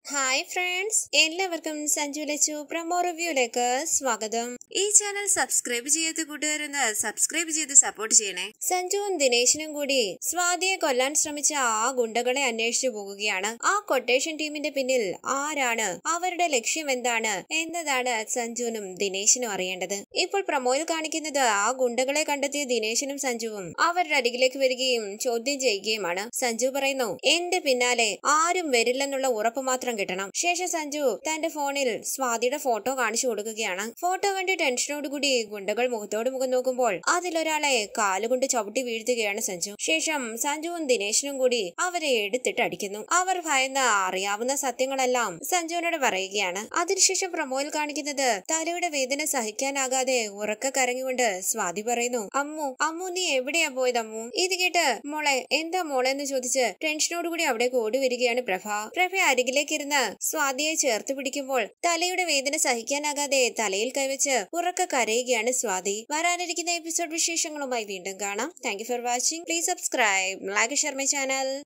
hi friends എല്ലാവർക്കും Sanju Lachu promo റിവ്യൂലേക്ക് സ്വാഗതം ഈ ചാനൽ സബ്സ്ക്രൈബ് ചെയ്യാത്ത കൂട്ടുകാരൊന്ന് സബ്സ്ക്രൈബ് ചെയ്ത് സപ്പോർട്ട് ചെയ്യണേ സഞ്ജുവും ദിനേശിനും കൂടി സ്വാതിയെ കൊല്ലാൻ ശ്രമിച്ച ആ ഗുണ്ടകളെ അന്വേഷിച്ചു പോകുകയാണ് ആ കൊട്ടേഷൻ ടീമിന്റെ പിന്നിൽ ആരാണ് അവരുടെ ലക്ഷ്യം എന്താണ് എന്നതാണ് സഞ്ജുവിനും ദിനേശിനും അറിയേണ്ടത് ഇപ്പോൾ പ്രമോയിൽ കാണിക്കുന്നത് ആ ഗുണ്ടകളെ കണ്ടെത്തിയ ദിനേശിനും സഞ്ജുവും അവരുടെ അരികിലേക്ക് വരികയും ചോദ്യം ചെയ്യുകയുമാണ് സഞ്ജു പറയുന്നു എന്റെ പിന്നാലെ ആരും വരില്ലെന്നുള്ള ഉറപ്പ് മാത്രം കിട്ടണം ശേഷം സഞ്ജു തന്റെ ഫോണിൽ സ്വാതിയുടെ ഫോട്ടോ കാണിച്ചു കൊടുക്കുകയാണ് ഫോട്ടോ കണ്ട് ടെൻഷനോടുകൂടി ഗുണ്ടകൾ മുഖത്തോട് മുഖം നോക്കുമ്പോൾ അതിലൊരാളെ കാലുകൊണ്ട് ചവിട്ടി വീഴ്ത്തുകയാണ് സഞ്ജു ശേഷം സഞ്ജുവും ദിനേശിനും കൂടി അവരെ എടുത്തിട്ട് അടിക്കുന്നു അവർ ഭയന്ന അറിയാവുന്ന സത്യങ്ങളെല്ലാം സഞ്ജുവിനോട് പറയുകയാണ് അതിനുശേഷം പ്രമോയിൽ കാണിക്കുന്നത് തലയുടെ വേദന സഹിക്കാനാകാതെ ഉറക്ക കരഞ്ഞുകൊണ്ട് സ്വാതി പറയുന്നു അമ്മു അമ്മു നീ എവിടെയാ പോയത് അമ്മു ഇത് കേട്ട് മോളെ എന്താ മോളെ എന്ന് ചോദിച്ച് ടെൻഷനോടുകൂടി അവിടേക്ക് ഓടി വരികയാണ് പ്രഭ പ്രഭ അരികിലേക്ക് ഇരുന്ന് സ്വാതിയെ ചേർത്ത് പിടിക്കുമ്പോൾ തലയുടെ വേദന സഹിക്കാനാകാതെ തലയിൽ കൈവച്ച് ഉറക്ക കരയുകയാണ് സ്വാതി വരാനിരിക്കുന്ന എപ്പിസോഡ് വിശേഷങ്ങളുമായി വീണ്ടും കാണാം thank you for watching please subscribe like share my channel